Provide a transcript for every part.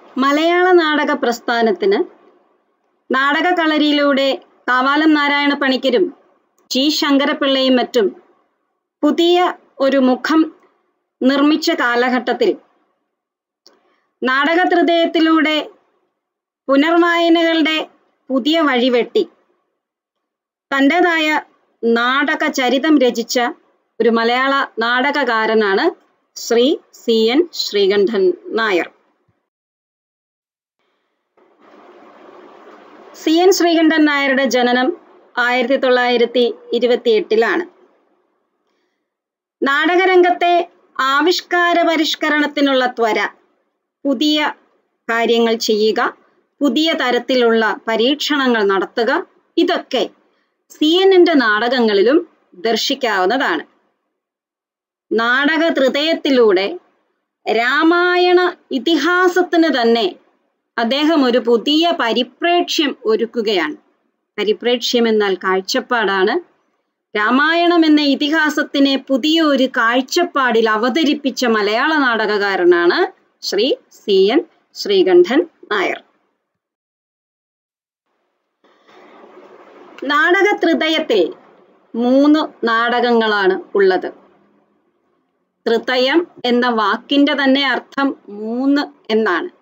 മലയാള നാടക പ്രസ്ഥാനത്തിന് നാടകകളരിയിലൂടെ കാവാലം നാരായണ പണിക്കരും ജി ശങ്കരപിള്ളയും മറ്റും പുതിയ ഒരു മുഖം നിർമ്മിച്ച കാലഘട്ടത്തിൽ നാടകഹൃദയത്തിലൂടെ പുനർവായനകളുടെ പുതിയ വഴിവെട്ടി തൻ്റെതായ നാടക ചരിതം രചിച്ച ഒരു മലയാള നാടകകാരനാണ് Sri C N Sreekantan Nair C N Sreekantan നായരുടെ ജനനം ആയിരത്തി തൊള്ളായിരത്തി ഇരുപത്തി എട്ടിലാണ് നാടകരംഗത്തെ ആവിഷ്കാര പരിഷ്കരണത്തിനുള്ള ത്വര പുതിയ കാര്യങ്ങൾ ചെയ്യുക പുതിയ തരത്തിലുള്ള പരീക്ഷണങ്ങൾ നടത്തുക ഇതൊക്കെ സി എന്നിന്റെ നാടകങ്ങളിലും ദർശിക്കാവുന്നതാണ് നാടക ഹൃദയത്തിലൂടെ രാമായണ ഇതിഹാസത്തിന് തന്നെ അദ്ദേഹം ഒരു പുതിയ പരിപ്രേക്ഷ്യം ഒരുക്കുകയാണ് പരിപ്രേക്ഷ്യം എന്നാൽ കാഴ്ചപ്പാടാണ് രാമായണം എന്ന ഇതിഹാസത്തിനെ പുതിയ ഒരു കാഴ്ചപ്പാടിൽ അവതരിപ്പിച്ച മലയാള നാടകകാരനാണ് ശ്രീ സി എൻ ശ്രീകണ്ഠൻ നായർ നാടക ത്രിതയത്തിൽ മൂന്ന് നാടകങ്ങളാണ് ഉള്ളത് ത്രിതയം എന്ന വാക്കിന്റെ തന്നെ അർത്ഥം മൂന്ന് എന്നാണ്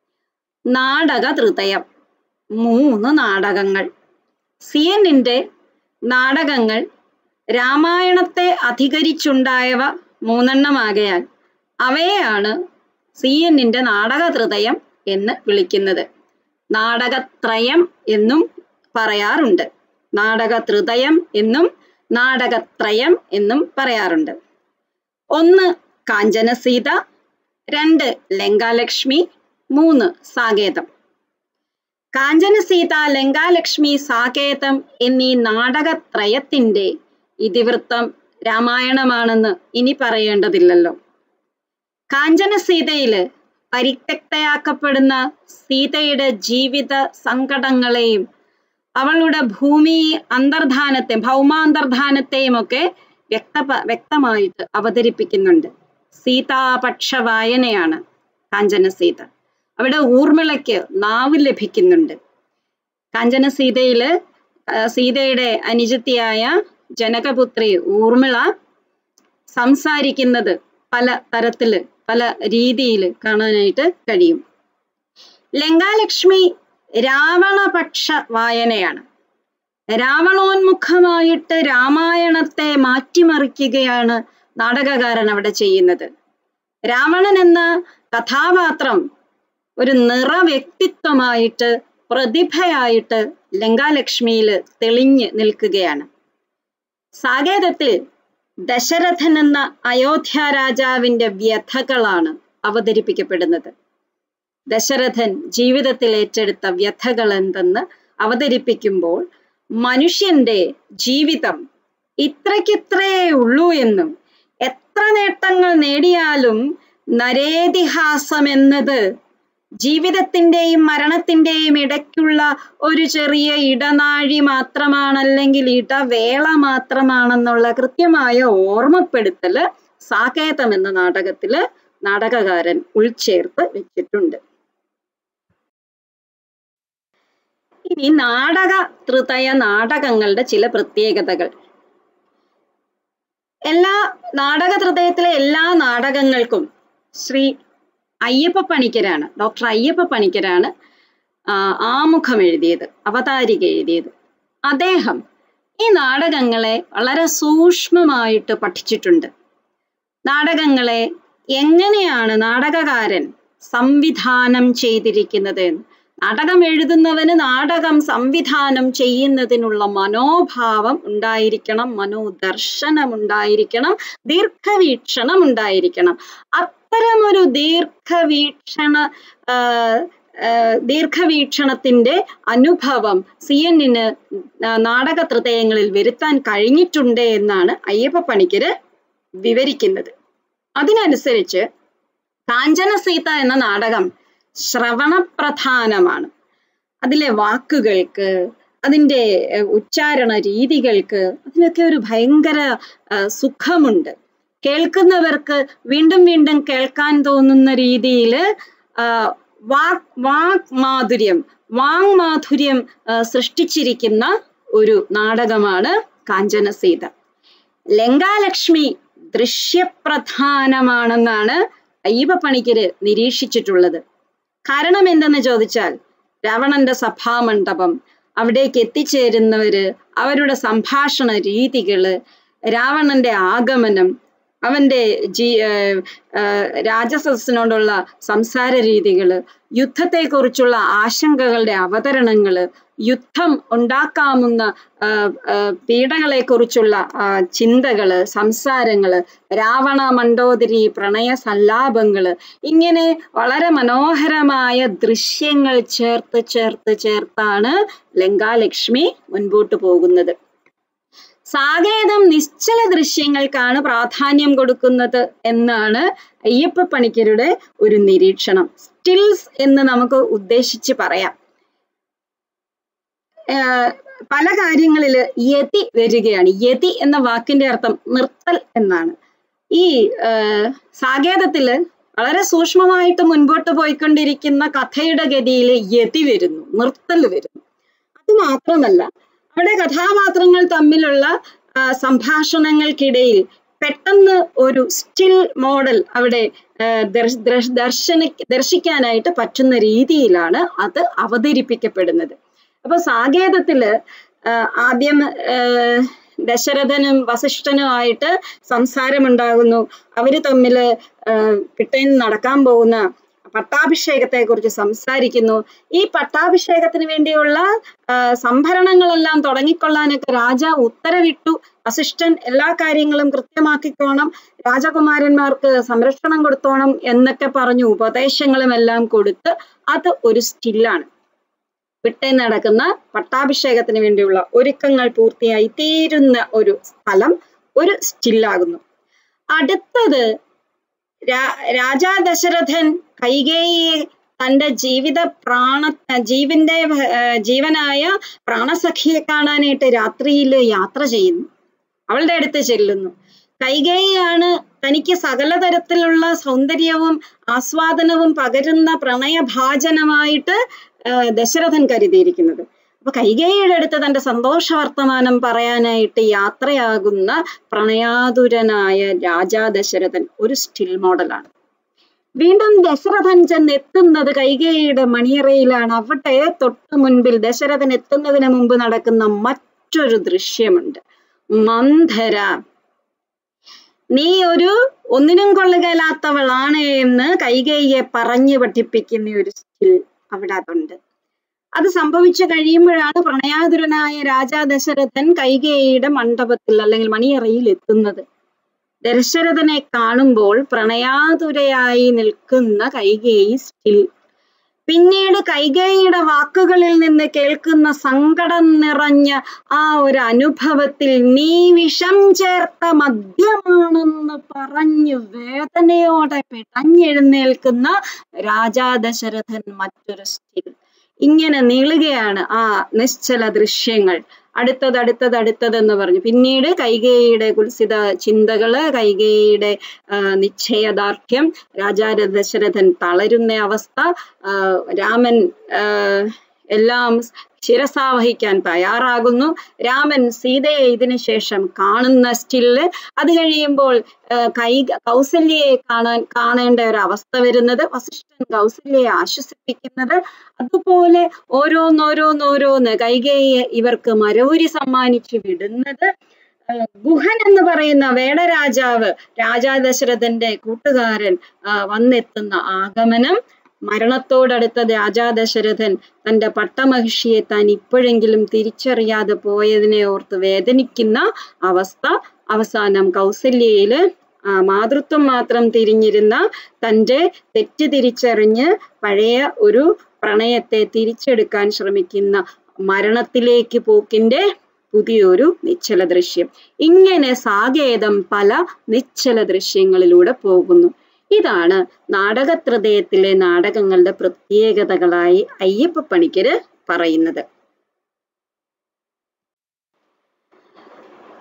നാടക ത്രിതയം മൂന്ന് നാടകങ്ങൾ സി എന്നിന്റെ നാടകങ്ങൾ രാമായണത്തെ അധികരിച്ചുണ്ടായവ മൂന്നെണ്ണമാകയാൽ അവയെയാണ് സി എന്നിന്റെ നാടക ഹൃദയം എന്ന് വിളിക്കുന്നത് നാടകത്രയം എന്നും പറയാറുണ്ട് നാടക ഹൃദയം എന്നും നാടകത്രയം എന്നും പറയാറുണ്ട് ഒന്ന് കാഞ്ചനസീത രണ്ട് ലങ്കാലക്ഷ്മി മൂന്ന് സാകേതം കാഞ്ചനസീത ലങ്കാലക്ഷ്മി സാകേതം എന്നീ നാടകത്രയത്തിന്റെ ഇതിവൃത്തം രാമായണമാണെന്ന് ഇനി പറയേണ്ടതില്ലല്ലോ കാഞ്ചനസീതയില് പരിത്യക്തയാക്കപ്പെടുന്ന സീതയുടെ ജീവിത സങ്കടങ്ങളെയും അവളുടെ ഭൂമി അന്തർധാനത്തെ ഭൗമാന്തർധാനത്തെയും ഒക്കെ വ്യക്ത വ്യക്തമായിട്ട് അവതരിപ്പിക്കുന്നുണ്ട് സീതാപക്ഷ വായനയാണ് കാഞ്ചനസീത അവിടെ ഊർമിളയ്ക്ക് നാവ് ലഭിക്കുന്നുണ്ട് കാഞ്ചനസീതയില് സീതയുടെ അനുജത്തിയായ ജനകപുത്രി ഊർമിള സംസാരിക്കുന്നത് പല തരത്തില് പല രീതിയിൽ കാണാനായിട്ട് കഴിയും ലങ്കാലക്ഷ്മി രാവണപക്ഷ വായനയാണ് രാവണോന്മുഖമായിട്ട് രാമായണത്തെ മാറ്റിമറിക്കുകയാണ് നാടകകാരൻ അവിടെ ചെയ്യുന്നത് രാവണൻ എന്ന കഥാപാത്രം ഒരു നിറ വ്യക്തിത്വമായിട്ട് പ്രതിഭയായിട്ട് ലങ്കാലക്ഷ്മിയിൽ തെളിഞ്ഞ് നിൽക്കുകയാണ് സാകേതത്തിൽ ദശരഥൻ എന്ന അയോധ്യ രാജാവിന്റെ വ്യഥകളാണ് അവതരിപ്പിക്കപ്പെടുന്നത് ദശരഥൻ ജീവിതത്തിൽ ഏറ്റെടുത്ത വ്യഥകൾ എന്തെന്ന് അവതരിപ്പിക്കുമ്പോൾ മനുഷ്യന്റെ ജീവിതം ഇത്രയ്ക്കിത്രേ ഉള്ളൂ എന്നും എത്ര നേട്ടങ്ങൾ നേടിയാലും നരേതിഹാസം എന്നത് ജീവിതത്തിന്റെയും മരണത്തിന്റെയും ഇടയ്ക്കുള്ള ഒരു ചെറിയ ഇടനാഴി മാത്രമാണല്ലെങ്കിൽ ഇടവേള മാത്രമാണെന്നുള്ള കൃത്യമായ ഓർമ്മപ്പെടുത്തല് സാകേതം എന്ന നാടകത്തില് നാടകകാരൻ ഉൾച്ചേർത്ത് വെച്ചിട്ടുണ്ട് ഇനി നാടക ത്രിതയ നാടകങ്ങളുടെ ചില പ്രത്യേകതകൾ എല്ലാ നാടക ഹൃദയത്തിലെ എല്ലാ നാടകങ്ങൾക്കും ശ്രീ അയ്യപ്പ പണിക്കരാണ് ഡോക്ടർ അയ്യപ്പ പണിക്കരാണ് ആമുഖം എഴുതിയത് അവതാരിക എഴുതിയത് അദ്ദേഹം ഈ നാടകങ്ങളെ വളരെ സൂക്ഷ്മമായിട്ട് പഠിച്ചിട്ടുണ്ട് നാടകങ്ങളെ എങ്ങനെയാണ് നാടകകാരൻ സംവിധാനം ചെയ്തിരിക്കുന്നത് എന്ന് നാടകം എഴുതുന്നവന് നാടകം സംവിധാനം ചെയ്യുന്നതിനുള്ള മനോഭാവം ഉണ്ടായിരിക്കണം മനോദർശനം ഉണ്ടായിരിക്കണം ദീർഘവീക്ഷണം ഉണ്ടായിരിക്കണം അത്തരമൊരു ദീർഘവീക്ഷണ ദീർഘവീക്ഷണത്തിന്റെ അനുഭവം സി എന്നിന് നാടക ഹൃദയങ്ങളിൽ വരുത്താൻ കഴിഞ്ഞിട്ടുണ്ട് എന്നാണ് അയ്യപ്പ പണിക്കര് വിവരിക്കുന്നത് അതിനനുസരിച്ച് കാഞ്ചനസീത എന്ന നാടകം ശ്രവണപ്രധാനമാണ് അതിലെ വാക്കുകൾക്ക് അതിൻ്റെ ഉച്ചാരണ രീതികൾക്ക് അതിനൊക്കെ ഒരു ഭയങ്കര സുഖമുണ്ട് കേൾക്കുന്നവർക്ക് വീണ്ടും വീണ്ടും കേൾക്കാൻ തോന്നുന്ന രീതിയിൽ വാക് വാക് മാധുര്യം വാങ് മാധുര്യം ആ, സൃഷ്ടിച്ചിരിക്കുന്ന ഒരു നാടകമാണ് കാഞ്ചനസീത ലങ്കാലക്ഷ്മി ദൃശ്യപ്രധാനമാണെന്നാണ് അയ്യപ്പപ്പണിക്കര് നിരീക്ഷിച്ചിട്ടുള്ളത് കാരണം എന്തെന്ന് ചോദിച്ചാൽ രാവണന്റെ സഭാമണ്ഡപം അവിടേക്ക് എത്തിച്ചേരുന്നവര് അവരുടെ സംഭാഷണ രീതികള് രാവണന്റെ ആഗമനം അവന്റെ ജീ ഏർ ഏർ രാജസദസ്സിനോടുള്ള സംസാര രീതികള് യുദ്ധത്തെക്കുറിച്ചുള്ള ആശങ്കകളുടെ അവതരണങ്ങള് യുദ്ധം ഉണ്ടാക്കാവുന്ന ആ, ആ, പീഡകളെക്കുറിച്ചുള്ള ആ, ചിന്തകള് സംസാരങ്ങള് രാവണ മണ്ഡോദരി പ്രണയ സല്ലാപങ്ങള് ഇങ്ങനെ വളരെ മനോഹരമായ ദൃശ്യങ്ങൾ ചേർത്ത് ചേർത്ത് ചേർത്താണ് ലങ്കാലക്ഷ്മി മുൻപോട്ട് പോകുന്നത് സാകേതം നിശ്ചല ദൃശ്യങ്ങൾക്കാണ് പ്രാധാന്യം കൊടുക്കുന്നത് എന്നാണ് അയ്യപ്പ പണിക്കരുടെ ഒരു നിരീക്ഷണം സ്റ്റിൽസ് എന്ന് നമുക്ക് ഉദ്ദേശിച്ച് പറയാം ഏർ പല കാര്യങ്ങളില് യതി വരികയാണ് യതി എന്ന വാക്കിന്റെ അർത്ഥം നിർത്തൽ എന്നാണ് ഈ ഏർ സാകേതത്തില് വളരെ സൂക്ഷ്മമായിട്ട് മുൻപോട്ട് പോയിക്കൊണ്ടിരിക്കുന്ന കഥയുടെ ഗതിയിൽ യതി വരുന്നു നിർത്തൽ വരുന്നു അത് മാത്രമല്ല അവിടെ കഥാപാത്രങ്ങൾ തമ്മിലുള്ള ആ, സംഭാഷണങ്ങൾക്കിടയിൽ പെട്ടെന്ന് ഒരു സ്റ്റിൽ മോഡൽ അവിടെ ആ, ദർശ ദർശ- ദർശന ദർശിക്കാനായിട്ട് പറ്റുന്ന രീതിയിലാണ് അത് അവതരിപ്പിക്കപ്പെടുന്നത് അപ്പൊ സാകേതത്തില് ആ, ആദ്യം ആ, ദശരഥനും വസിഷ്ഠനുമായിട്ട് സംസാരമുണ്ടാകുന്നു അവര് തമ്മില് ആ, പിറ്റേന്ന് നടക്കാൻ പോകുന്ന പട്ടാഭിഷേകത്തെ കുറിച്ച് സംസാരിക്കുന്നു ഈ പട്ടാഭിഷേകത്തിന് വേണ്ടിയുള്ള ആ, സംഭരണങ്ങളെല്ലാം തുടങ്ങിക്കൊള്ളാനൊക്കെ രാജാവ് ഉത്തരവിട്ടു വസിഷ്ഠൻ എല്ലാ കാര്യങ്ങളും കൃത്യമാക്കിക്കോണം രാജകുമാരന്മാർക്ക് സംരക്ഷണം കൊടുത്തോണം എന്നൊക്കെ പറഞ്ഞു ഉപദേശങ്ങളും എല്ലാം കൊടുത്ത് അത് ഒരു സ്റ്റില്ലാണ് പിറ്റേന്ന് നടക്കുന്ന പട്ടാഭിഷേകത്തിന് വേണ്ടിയുള്ള ഒരുക്കങ്ങൾ പൂർത്തിയായി തീരുന്ന ഒരു സ്ഥലം ഒരു സ്റ്റില്ലാകുന്നു അടുത്തത് രാ രാജാ ദശരഥൻ കൈകേയിയെ തന്റെ ജീവിത പ്രാണ ജീവന്റെ ഏർ ജീവനായ പ്രാണസഖിയെ കാണാനായിട്ട് രാത്രിയിൽ യാത്ര ചെയ്യുന്നു അവളുടെ അടുത്ത് ചെല്ലുന്നു കൈകേയിയാണ് തനിക്ക് സകല തരത്തിലുള്ള സൗന്ദര്യവും ആസ്വാദനവും പകരുന്ന പ്രണയഭാജനമായിട്ട് ഏർ ദശരഥൻ കരുതിയിരിക്കുന്നത് അപ്പൊ കൈകേയിയുടെ അടുത്ത് തന്റെ സന്തോഷ വർത്തമാനം പറയാനായിട്ട് യാത്രയാകുന്ന പ്രണയാതുരനായ രാജാ ദശരഥൻ ഒരു സ്റ്റിൽ മോഡലാണ് വീണ്ടും ദശരഥൻ ചെന്ന് എത്തുന്നത് കൈകേയിയുടെ മണിയറയിലാണ് അവിടെ തൊട്ടു മുൻപിൽ ദശരഥൻ എത്തുന്നതിന് മുമ്പ് നടക്കുന്ന മറ്റൊരു ദൃശ്യമുണ്ട് മന്ധര നീ ഒരു ഒന്നിനും കൊള്ളുകയില്ലാത്തവളാണ് എന്ന് കൈകേയിയെ പറഞ്ഞു പഠിപ്പിക്കുന്ന ഒരു സ്കിൽ അവിടെ അതുണ്ട് അത് സംഭവിച്ചു കഴിയുമ്പോഴാണ് പ്രണയാതുരനായ രാജാ ദശരഥൻ കൈകേയിയുടെ മണ്ഡപത്തിൽ അല്ലെങ്കിൽ മണിയറയിൽ എത്തുന്നത് ദശരഥനെ കാണുമ്പോൾ പ്രണയാതുരയായി നിൽക്കുന്ന കൈകേയി സ്റ്റിൽ പിന്നീട് കൈകേയിയുടെ വാക്കുകളിൽ നിന്ന് കേൾക്കുന്ന സങ്കടം നിറഞ്ഞ ആ ഒരു അനുഭവത്തിൽ നീ വിഷം ചേർത്ത മദ്യമാണെന്ന് പറഞ്ഞു വേദനയോടെ പിടഞ്ഞെഴുന്നേൽക്കുന്ന രാജാ ദശരഥൻ മറ്റൊരു സ്റ്റിൽ ഇങ്ങനെ നീളുകയാണ് ആ നിശ്ചല ദൃശ്യങ്ങൾ അടുത്തത് അടുത്തത് അടുത്തത് എന്ന് പറഞ്ഞു പിന്നീട് കൈകേയിയുടെ കുൽസിത ചിന്തകള് കൈകേയിയുടെ ആ, നിശ്ചയദാർഢ്യം രാജാ ദശരഥൻ തളരുന്ന അവസ്ഥ ആ, രാമൻ ആ, എല്ലാം ശിരസാവഹിക്കാൻ തയ്യാറാകുന്നു രാമൻ സീതയെ ഇതിനു ശേഷം കാണുന്ന സ്റ്റില്ല് അത് കഴിയുമ്പോൾ ആ, കൈ കൗസല്യയെ കാണാൻ കാണേണ്ട ഒരു അവസ്ഥ വരുന്നത് വസിഷ്ഠൻ കൗസല്യയെ ആശ്വസിപ്പിക്കുന്നത് അതുപോലെ ഓരോന്നോരോന്നോരോന്ന് കൈകേയെ ഇവർക്ക് മരവുരി സമ്മാനിച്ചു വിടുന്നത് ആ, ഗുഹൻ എന്ന് പറയുന്ന വേടരാജാവ് രാജാ ദശരഥന്റെ കൂട്ടുകാരൻ ആ, വന്നെത്തുന്ന ആഗമനം മരണത്തോടടുത്ത രാജാ ദശരഥൻ തന്റെ പട്ടമഹിഷിയെ താൻ ഇപ്പോഴെങ്കിലും തിരിച്ചറിയാതെ പോയതിനെ ഓർത്ത് വേദനിക്കുന്ന അവസ്ഥ അവസാനം കൗസല്യയില് ആ മാതൃത്വം മാത്രം തിരിഞ്ഞിരുന്ന തന്റെ തെറ്റ് തിരിച്ചറിഞ്ഞ് പഴയ ഒരു പ്രണയത്തെ തിരിച്ചെടുക്കാൻ ശ്രമിക്കുന്ന മരണത്തിലേക്ക് പോക്കിന്റെ പുതിയൊരു നിശ്ചല ദൃശ്യം ഇങ്ങനെ സാകേതം പല നിശ്ചല ദൃശ്യങ്ങളിലൂടെ പോകുന്നു ഇതാണ് നാടകത്രതയത്തിലെ നാടകങ്ങളുടെ പ്രത്യേകതകളായി അയ്യപ്പ പണിക്കര് പറയുന്നത്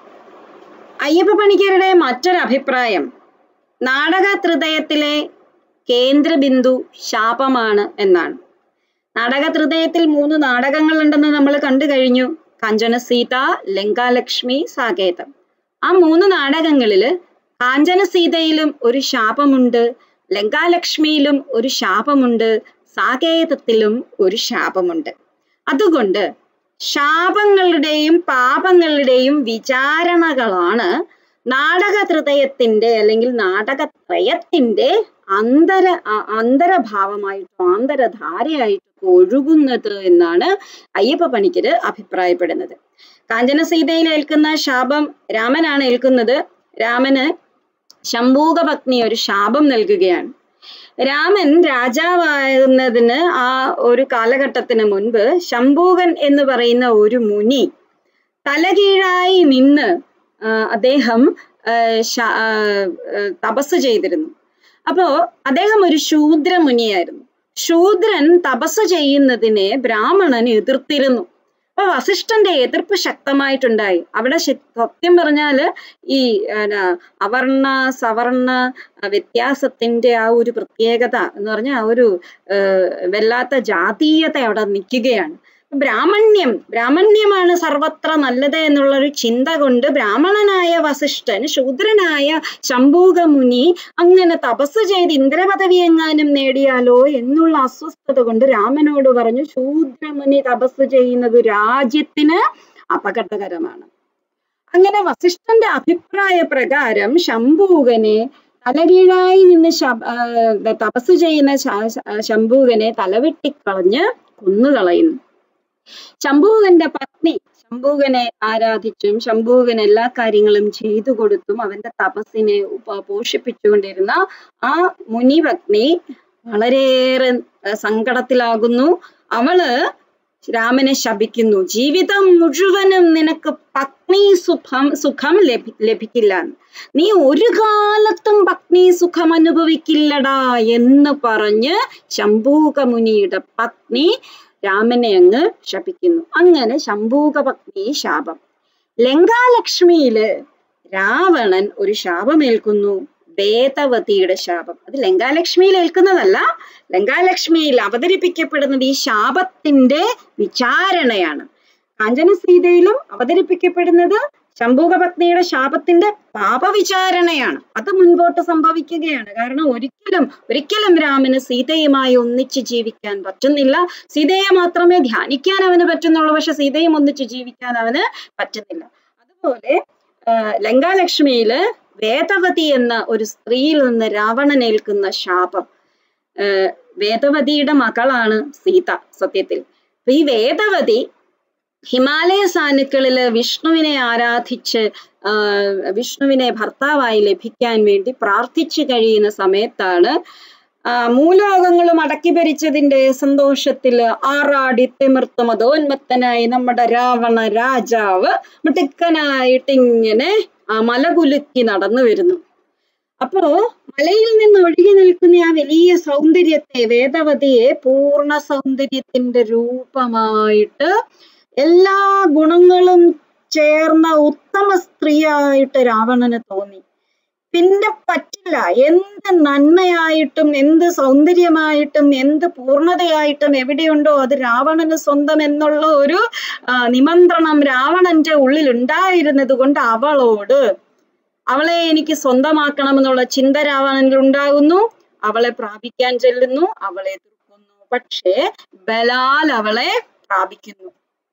അയ്യപ്പ പണിക്കരുടെ മറ്റൊരു അഭിപ്രായം നാടക ത്രിതയത്തിലെ കേന്ദ്രബിന്ദു ശാപമാണ് എന്നാണ് നാടകഹൃദയത്തിൽ മൂന്ന് നാടകങ്ങളുണ്ടെന്ന് നമ്മൾ കണ്ടു കഴിഞ്ഞു കാഞ്ചന സീത ലങ്കാലക്ഷ്മി സാകേതം ആ മൂന്ന് നാടകങ്ങളില് കാഞ്ചന സീതയിലും ഒരു ശാപമുണ്ട് ലങ്കാലക്ഷ്മിയിലും ഒരു ശാപമുണ്ട് സാകേതത്തിലും ഒരു ശാപമുണ്ട് അതുകൊണ്ട് ശാപങ്ങളുടെയും പാപങ്ങളുടെയും വിചാരണകളാണ് നാടക ഹൃദയത്തിന്റെ അല്ലെങ്കിൽ നാടകത്രയത്തിന്റെ അന്തര അ- അന്തരഭാവമായിട്ടോ ആന്തരധാരയായിട്ടോ ഒഴുകുന്നത് എന്നാണ് അയ്യപ്പ പണിക്കര് അഭിപ്രായപ്പെടുന്നത് കാഞ്ചന സീതയിൽ ഏൽക്കുന്ന ശാപം രാമനാണ് ഏൽക്കുന്നത് രാമന് ശംഭൂക പത്നി ഒരു ശാപം നൽകുകയാണ് രാമൻ രാജാവാകുന്നതിന് ആ ഒരു കാലഘട്ടത്തിന് മുൻപ് ശംഭൂകൻ എന്ന് പറയുന്ന ഒരു മുനി തലകീഴായി നിന്ന് ആ, അദ്ദേഹം ആ, ശ- ആ, ആ, തപസ് ചെയ്തിരുന്നു അപ്പോ അദ്ദേഹം ഒരു ശൂദ്ര മുനിയായിരുന്നു ശൂദ്രൻ തപസ് ചെയ്യുന്നതിനെ ബ്രാഹ്മണൻ എതിർത്തിരുന്നു അപ്പൊ വസിഷ്ഠന്റെ എതിർപ്പ് ശക്തമായിട്ടുണ്ടായി അവിടെ ശ- സത്യം പറഞ്ഞാല് ഈ എന്നാ, അവർണ സവർണ ആ, വ്യത്യാസത്തിന്റെ ആ ഒരു പ്രത്യേകത എന്ന് പറഞ്ഞാൽ ആ ഒരു ഏർ വല്ലാത്ത ജാതീയത അവിടെ നിൽക്കുകയാണ് ബ്രാഹ്മണ്യം ബ്രാഹ്മണ്യമാണ് സർവത്ര നല്ലത് എന്നുള്ള ഒരു ചിന്ത കൊണ്ട് ബ്രാഹ്മണനായ വസിഷ്ഠൻ ശൂദ്രനായ ശംഭൂക മുനി അങ്ങനെ തപസ് ചെയ്ത് ഇന്ദ്രപദവി എങ്ങാനും നേടിയാലോ എന്നുള്ള അസ്വസ്ഥത കൊണ്ട് രാമനോട് പറഞ്ഞു ശൂദ്രമുനി തപസ് ചെയ്യുന്നത് രാജ്യത്തിന് അപകടകരമാണ് അങ്ങനെ വസിഷ്ഠന്റെ അഭിപ്രായ പ്രകാരം ശംഭൂകനെ തലകീഴായി നിന്ന് ശബ- ആ, തപസ് ചെയ്യുന്ന ശ- ശ- ശംഭൂകനെ തലവെട്ടിക്കളഞ്ഞ് കൊന്നുകളയുന്നു ശംഭൂകന്റെ പത്നി ശംഭൂകനെ ആരാധിച്ചും ശംഭൂകൻ എല്ലാ കാര്യങ്ങളും ചെയ്തു കൊടുത്തും അവന്റെ തപസ്സിനെ ഉപ- പോഷിപ്പിച്ചുകൊണ്ടിരുന്ന ആ മുനിപത്നി വളരെയേറെ ഏർ സങ്കടത്തിലാകുന്നു അവള് രാമനെ ശപിക്കുന്നു ജീവിതം മുഴുവനും നിനക്ക് പത്നി സുഖം സുഖം ലഭി ലഭിക്കില്ല എന്ന്. നീ ഒരു കാലത്തും പത്നി സുഖം അനുഭവിക്കില്ലടാ എന്ന് പറഞ്ഞ് ശംഭൂക മുനിയുടെ പത്നി രാമനെ അങ്ങ് ശപിക്കുന്നു അങ്ങനെ ശംഭൂക പത്നി ശാപം ലങ്കാലക്ഷ്മിയില് രാവണൻ ഒരു ശാപമേൽക്കുന്നു വേദവതിയുടെ ശാപം അത് ലങ്കാലക്ഷ്മിയിൽ ഏൽക്കുന്നതല്ല ലങ്കാലക്ഷ്മിയിൽ അവതരിപ്പിക്കപ്പെടുന്നത് ഈ ശാപത്തിന്റെ വിചാരണയാണ് കാഞ്ചന സീതയിലും അവതരിപ്പിക്കപ്പെടുന്നത് ശംഭൂക പത്നിയുടെ ശാപത്തിന്റെ പാപവിചാരണയാണ് അത് മുൻപോട്ട് സംഭവിക്കുകയാണ് കാരണം ഒരിക്കലും ഒരിക്കലും രാമന് സീതയുമായി ഒന്നിച്ച് ജീവിക്കാൻ പറ്റുന്നില്ല സീതയെ മാത്രമേ ധ്യാനിക്കാൻ അവന് പറ്റുന്നുള്ളൂ പക്ഷെ സീതയും ഒന്നിച്ച് ജീവിക്കാൻ അവന് പറ്റുന്നില്ല അതുപോലെ ആ, ലങ്കാലക്ഷ്മിയില് വേദവതി എന്ന ഒരു സ്ത്രീയിൽ നിന്ന് രാവണൻ ഏൽക്കുന്ന ശാപം ആ, വേദവതിയുടെ മകളാണ് സീത സത്യത്തിൽ അപ്പൊ ഈ വേദവതി ഹിമാലയ സാനുക്കളില് വിഷ്ണുവിനെ ആരാധിച്ച് ആ, വിഷ്ണുവിനെ ഭർത്താവായി ലഭിക്കാൻ വേണ്ടി പ്രാർത്ഥിച്ചു കഴിയുന്ന സമയത്താണ് ആ, മൂലോകങ്ങളും അടക്കി ഭരിച്ചതിന്റെ സന്തോഷത്തില് ആറാടി തിമിർത്ത് മതോന്മത്തനായി നമ്മുടെ രാവണ രാജാവ് മിടുക്കനായിട്ട് ഇങ്ങനെ ആ മലകുലുക്കി നടന്നു വരുന്നു അപ്പോ മലയിൽ നിന്ന് ഒഴുകി നിൽക്കുന്ന ആ വലിയ സൗന്ദര്യത്തെ വേദവതിയെ പൂർണ്ണ സൗന്ദര്യത്തിന്റെ രൂപമായിട്ട് എല്ലാ ഗുണങ്ങളും ചേർന്ന ഉത്തമ സ്ത്രീയായിട്ട് രാവണന് തോന്നി പിന്നെ പറ്റില്ല എന്ത് നന്മയായിട്ടും എന്ത് സൗന്ദര്യമായിട്ടും എന്ത് പൂർണ്ണതയായിട്ടും എവിടെയുണ്ടോ അത് രാവണന് സ്വന്തം എന്നുള്ള ഒരു ആ, നിമന്ത്രണം രാവണന്റെ ഉള്ളിൽ ഉണ്ടായിരുന്നത് കൊണ്ട് അവളോട് അവളെ എനിക്ക് സ്വന്തമാക്കണമെന്നുള്ള ചിന്ത രാവണനിൽ ഉണ്ടാകുന്നു അവളെ പ്രാപിക്കാൻ ചെല്ലുന്നു അവളെ എതിർക്കുന്നു പക്ഷേ ബലാൽ അവളെ പ്രാപിക്കുന്നു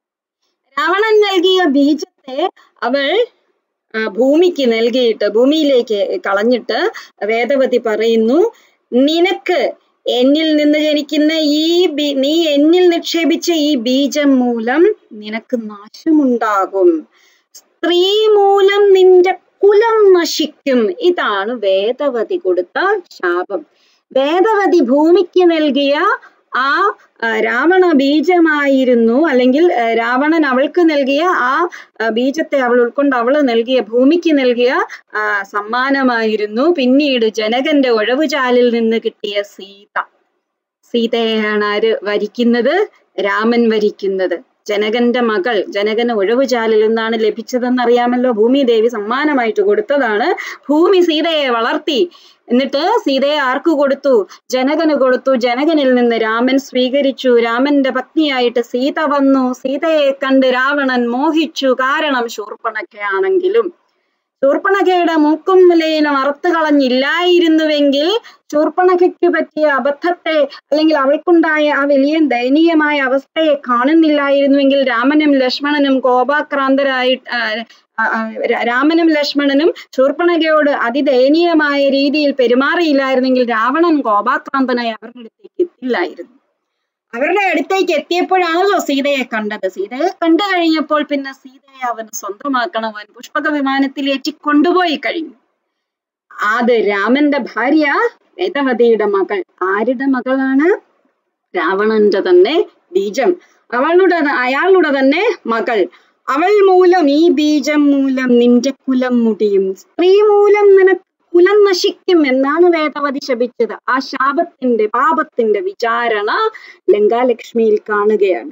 രാവണൻ നൽകിയ ബീജത്തെ അവൾ ആ, ഭൂമിക്ക് നൽകിയിട്ട് ഭൂമിയിലേക്ക് കളഞ്ഞിട്ട് വേദവതി പറയുന്നു നിനക്ക് എന്നിൽ നിന്ന് ജനിക്കുന്ന ഈ ബി നീ എന്നിൽ നിക്ഷേപിച്ച ഈ ബീജം മൂലം നിനക്ക് നാശമുണ്ടാകും സ്ത്രീ മൂലം നിന്റെ കുലം നശിക്കും ഇതാണ് വേദവതി കൊടുത്ത ശാപം വേദവതി ഭൂമിക്ക് നൽകിയ ആ ആ, രാവണ ബീജമായിരുന്നു അല്ലെങ്കിൽ ആ, രാവണൻ അവൾക്ക് നൽകിയ ആ ആ, ബീജത്തെ അവൾ ഉൾക്കൊണ്ട് അവള് നൽകിയ ഭൂമിക്ക് നൽകിയ ആ, സമ്മാനമായിരുന്നു പിന്നീട് ജനകന്റെ ഒഴവുചാലിൽ നിന്ന് കിട്ടിയ സീത സീതയെയാണ് ആര് വരിക്കുന്നത് രാമൻ വരിക്കുന്നത് ജനകന്റെ മകൾ ജനകന് ഒഴവുചാലിൽ നിന്നാണ് ലഭിച്ചതെന്ന് അറിയാമല്ലോ ഭൂമി ദേവി സമ്മാനമായിട്ട് കൊടുത്തതാണ് ഭൂമി സീതയെ വളർത്തി എന്നിട്ട് സീതയെ ആർക്ക് കൊടുത്തു ജനകന് കൊടുത്തു ജനകനിൽ നിന്ന് രാമൻ സ്വീകരിച്ചു രാമന്റെ പത്നിയായിട്ട് സീത വന്നു സീതയെ കണ്ട് രാവണൻ മോഹിച്ചു കാരണം ശൂർപ്പണഖയാണെങ്കിലും ശൂർപ്പണഖയുടെ മൂക്കും മുലയിലും അറുത്തു കളഞ്ഞില്ലായിരുന്നുവെങ്കിൽ ശൂർപ്പണഖയ്ക്ക് പറ്റിയ അബദ്ധത്തെ അല്ലെങ്കിൽ അവൾക്കുണ്ടായ ആ വലിയ ദയനീയമായ അവസ്ഥയെ കാണുന്നില്ലായിരുന്നുവെങ്കിൽ രാമനും ലക്ഷ്മണനും കോപാക്രാന്തരായി ആ, ആ, ആ, രാ- രാമനും ലക്ഷ്മണനും ശൂർപ്പണഖയോട് അതിദയനീയമായ രീതിയിൽ പെരുമാറിയില്ലായിരുന്നെങ്കിൽ രാവണൻ കോപാക്രാന്തനായി അവരുടെ അടുത്തേക്ക് എത്തില്ലായിരുന്നു അവരുടെ അടുത്തേക്ക് എത്തിയപ്പോഴാണല്ലോ സീതയെ കണ്ടത് സീതയെ കണ്ടു കഴിഞ്ഞപ്പോൾ പിന്നെ സീതയെ അവന് സ്വന്തമാക്കണം അവൻ പുഷ്പക വിമാനത്തിലേറ്റി കൊണ്ടുപോയി കഴിഞ്ഞു അത് രാമന്റെ ഭാര്യ വേദവതിയുടെ മകൾ ആരുടെ മകളാണ് രാവണന്റെ തന്നെ ബീജം അവളുടെ അയാളുടെ തന്നെ മകൾ അവൾ മൂലം ഈ ബീജം മൂലം നിന്റെ കുലം മുടിയും സ്ത്രീ മൂലം നിനക്ക് കുലം നശിക്കും എന്നാണ് വേദവതി ശപിച്ചത് ആ ശാപത്തിന്റെ പാപത്തിന്റെ വിചാരണ ലങ്കാലക്ഷ്മിയിൽ കാണുകയാണ്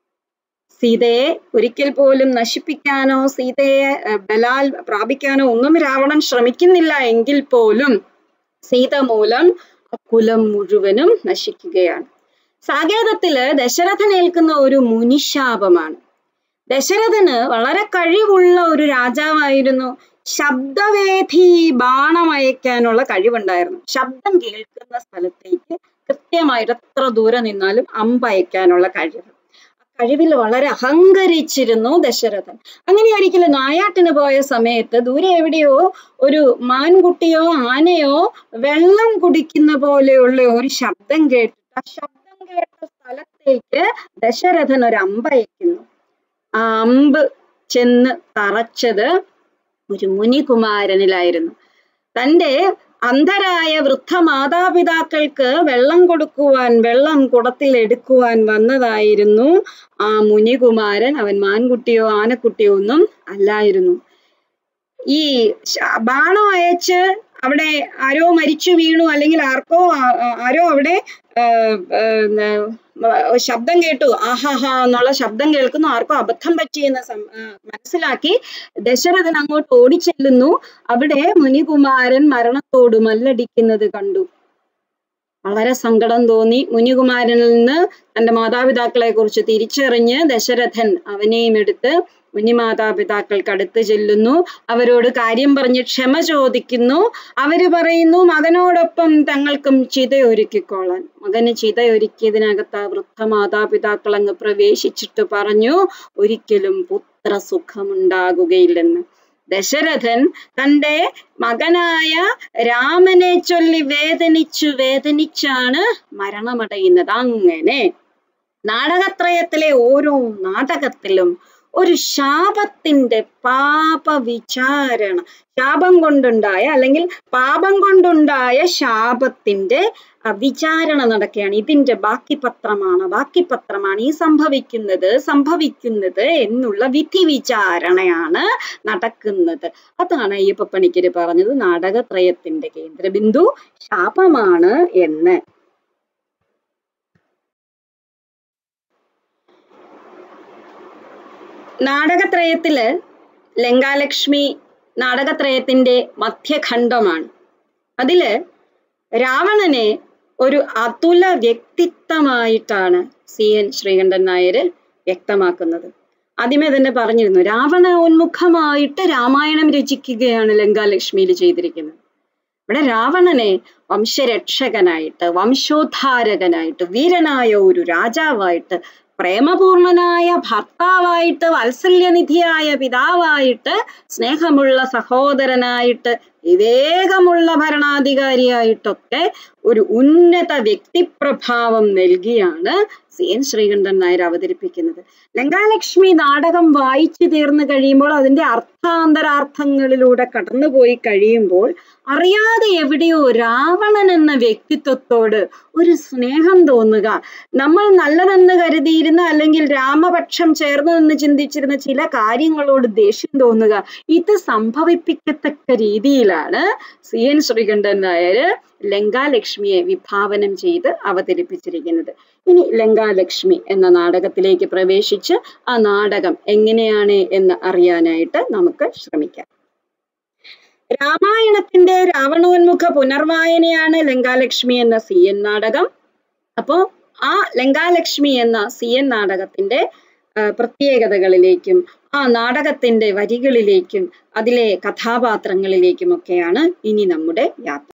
സീതയെ ഒരിക്കൽ പോലും നശിപ്പിക്കാനോ സീതയെ അഹ്, ബലാൽ പ്രാപിക്കാനോ ഒന്നും രാവണൻ ശ്രമിക്കുന്നില്ല എങ്കിൽ പോലും സീത മൂലം ആ കുലം മുഴുവനും നശിക്കുകയാണ് സാകേതത്തില് ദശരഥൻ ഏൽക്കുന്ന ഒരു മുനിശാപമാണ് ദശരഥന് വളരെ കഴിവുള്ള ഒരു രാജാവായിരുന്നു ശബ്ദവേധി ബാണം അയക്കാനുള്ള കഴിവുണ്ടായിരുന്നു ശബ്ദം കേൾക്കുന്ന സ്ഥലത്തേക്ക് കൃത്യമായിട്ട് എത്ര ദൂരെ നിന്നാലും അമ്പയക്കാനുള്ള കഴിവ് ആ കഴിവിൽ വളരെ അഹങ്കരിച്ചിരുന്നു ദശരഥൻ അങ്ങനെ ഒരിക്കലും നായാട്ടിന് പോയ സമയത്ത് ദൂരെ എവിടെയോ ഒരു മാൻകുട്ടിയോ ആനയോ വെള്ളം കുടിക്കുന്ന പോലെയുള്ള ഒരു ശബ്ദം കേട്ടിട്ട് ആ ശബ്ദം കേട്ട സ്ഥലത്തേക്ക് ദശരഥൻ ഒരു അമ്പയക്കുന്നു ആ അമ്പ് ചെന്ന് തറച്ചത് ഒരു മുനികുമാരനിലായിരുന്നു തന്റെ അന്ധരായ വൃദ്ധ മാതാപിതാക്കൾക്ക് വെള്ളം കൊടുക്കുവാൻ വെള്ളം കുടത്തിൽ എടുക്കുവാൻ വന്നതായിരുന്നു ആ മുനികുമാരൻ അവൻ മാൻകുട്ടിയോ ആനക്കുട്ടിയോ ഒന്നും അല്ലായിരുന്നു ഈ ശ- ബാണം അയച്ച് അവിടെ ആരോ മരിച്ചു വീണു അല്ലെങ്കിൽ ആർക്കോ ആ- ആ- ആരോ അവിടെ ആ, ആ, ആ, ശബ്ദം കേട്ടു ആഹാഹ എന്നുള്ള ശബ്ദം കേൾക്കുന്നു ആർക്കോ അബദ്ധം പറ്റിയെന്ന് സം- ആ, മനസ്സിലാക്കി ദശരഥൻ അങ്ങോട്ട് ഓടിച്ചെല്ലുന്നു അവിടെ മുനികുമാരൻ മരണത്തോട് മല്ലടിക്കുന്നത് കണ്ടു വളരെ സങ്കടം തോന്നി മുനികുമാരനിൽ നിന്ന് തന്റെ മാതാപിതാക്കളെ കുറിച്ച് തിരിച്ചറിഞ്ഞ് ദശരഥൻ അവനെയും എടുത്ത് മുനി മാതാപിതാക്കൾക്ക് അടുത്ത് ചെല്ലുന്നു അവരോട് കാര്യം പറഞ്ഞ് ക്ഷമ ചോദിക്കുന്നു അവര് പറയുന്നു മകനോടൊപ്പം തങ്ങൾക്കും ചിതയൊരുക്കിക്കോളാൻ മകന് ചിതയൊരുക്കിയതിനകത്ത് ആ വൃദ്ധ മാതാപിതാക്കൾ അങ്ങ് പ്രവേശിച്ചിട്ട് പറഞ്ഞു ഒരിക്കലും പുത്ര സുഖമുണ്ടാകുകയില്ലെന്ന് ദശരഥൻ തന്റെ മകനായ രാമനെ ചൊല്ലി വേദനിച്ചു വേദനിച്ചാണ് മരണമടയുന്നത് അങ്ങനെ നാടകത്രയത്തിലെ ഓരോ നാടകത്തിലും ഒരു ശാപത്തിന്റെ പാപ വിചാരണ ശാപം കൊണ്ടുണ്ടായ അല്ലെങ്കിൽ പാപം കൊണ്ടുണ്ടായ ശാപത്തിന്റെ അഹ് വിചാരണ നടക്കുകയാണ് ഇതിന്റെ ബാക്കി പത്രമാണ് ബാക്കി പത്രമാണ് ഈ സംഭവിക്കുന്നത് സംഭവിക്കുന്നത് എന്നുള്ള വിധി വിചാരണയാണ് നടക്കുന്നത് അതാണ് അയ്യപ്പ പണിക്കര് പറഞ്ഞത് നാടകത്രയത്തിന്റെ കേന്ദ്രബിന്ദു ശാപമാണ് എന്ന് നാടകത്രയത്തില് ലങ്കാലക്ഷ്മി നാടകത്രയത്തിന്റെ മധ്യഖണ്ഡമാണ് അതില് രാവണനെ ഒരു അതുല വ്യക്തിത്വമായിട്ടാണ് സി എൻ ശ്രീകണ്ഠൻ നായര് വ്യക്തമാക്കുന്നത് ആദ്യമേ തന്നെ പറഞ്ഞിരുന്നു രാവണ ഉന്മുഖമായിട്ട് രാമായണം രചിക്കുകയാണ് ലങ്കാലക്ഷ്മിയിൽ ചെയ്തിരിക്കുന്നത് ഇവിടെ രാവണനെ വംശരക്ഷകനായിട്ട് വംശോദ്ധാരകനായിട്ട് വീരനായ ഒരു രാജാവായിട്ട് പ്രേമപൂർണനായ ഭർത്താവായിട്ട് വാത്സല്യനിധിയായ പിതാവായിട്ട് സ്നേഹമുള്ള സഹോദരനായിട്ട് വിവേകമുള്ള ഭരണാധികാരിയായിട്ടൊക്കെ ഒരു ഉന്നത വ്യക്തിപ്രഭാവം നൽകിയാണ് സി എൻ ശ്രീകണ്ഠൻ നായർ അവതരിപ്പിക്കുന്നത് ലങ്കാലക്ഷ്മി നാടകം വായിച്ചു തീർന്നു കഴിയുമ്പോൾ അതിന്റെ അർത്ഥാന്തരാർത്ഥങ്ങളിലൂടെ കടന്നുപോയി കഴിയുമ്പോൾ അറിയാതെ എവിടെയോ രാവണൻ എന്ന വ്യക്തിത്വത്തോട് ഒരു സ്നേഹം തോന്നുക നമ്മൾ നല്ലതെന്ന് കരുതിയിരുന്ന അല്ലെങ്കിൽ രാമപക്ഷം ചേർന്ന് നിന്ന് ചിന്തിച്ചിരുന്ന ചില കാര്യങ്ങളോട് ദേഷ്യം തോന്നുക ഇത് സംഭവിപ്പിക്കത്തക്ക രീതിയിലാണ് സി എൻ ശ്രീകണ്ഠൻ നായർ ലങ്കാലക്ഷ്മി ലങ്കാലക്ഷ്മിയെ വിഭാവനം ചെയ്ത് അവതരിപ്പിച്ചിരിക്കുന്നത് ഇനി ലങ്കാലക്ഷ്മി എന്ന നാടകത്തിലേക്ക് പ്രവേശിച്ച് ആ നാടകം എങ്ങനെയാണ് എന്ന് അറിയാനായിട്ട് നമുക്ക് ശ്രമിക്കാം രാമായണത്തിന്റെ രാവണോന്മുഖ പുനർവായനയാണ് ലങ്കാലക്ഷ്മി എന്ന സി എൻ നാടകം അപ്പോ ആ ലങ്കാലക്ഷ്മി എന്ന സി എൻ നാടകത്തിന്റെ ആ, പ്രത്യേകതകളിലേക്കും ആ നാടകത്തിന്റെ വരികളിലേക്കും അതിലെ കഥാപാത്രങ്ങളിലേക്കുമൊക്കെയാണ് ഇനി നമ്മുടെ യാത്ര